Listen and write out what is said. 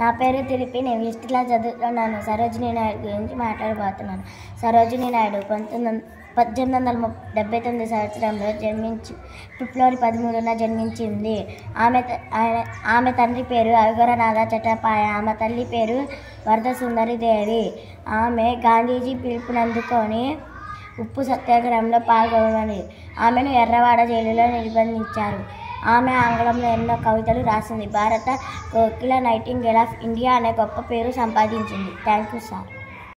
నా పేరు తిరిపి నేను ఫిఫ్త్ క్లాస్ చదువుతున్నాను సరోజిని నాయుడు గురించి మాట్లాడబోతున్నాను సరోజిని నాయుడు పంతొమ్మిది వం- పద్దెనిమిది వందల ముప్ డెబ్బై తొమ్మిది సంవత్సరంలో జన్మించి ఫిబ్రవరి పదమూడున జన్మించింది ఆమె త- ఆయన- ఆమె తండ్రి పేరు అఘోరనాథ చట్టపాయ ఆమె తల్లి పేరు వరద సుందరి దేవి ఆమె గాంధీజీ పిలుపునందుకొని ఉప్పు సత్యాగ్రహంలో పాల్గొనని ఆమెను ఎర్రవాడ జైలులో నిర్బంధించారు ఆమె ఆంగ్లంలో ఎన్నో కవితలు రాసింది భారత కోకిల నైటింగేల్ ఆఫ్ ఇండియా అనే గొప్ప పేరు సంపాదించింది థ్యాంక్ యూ సార్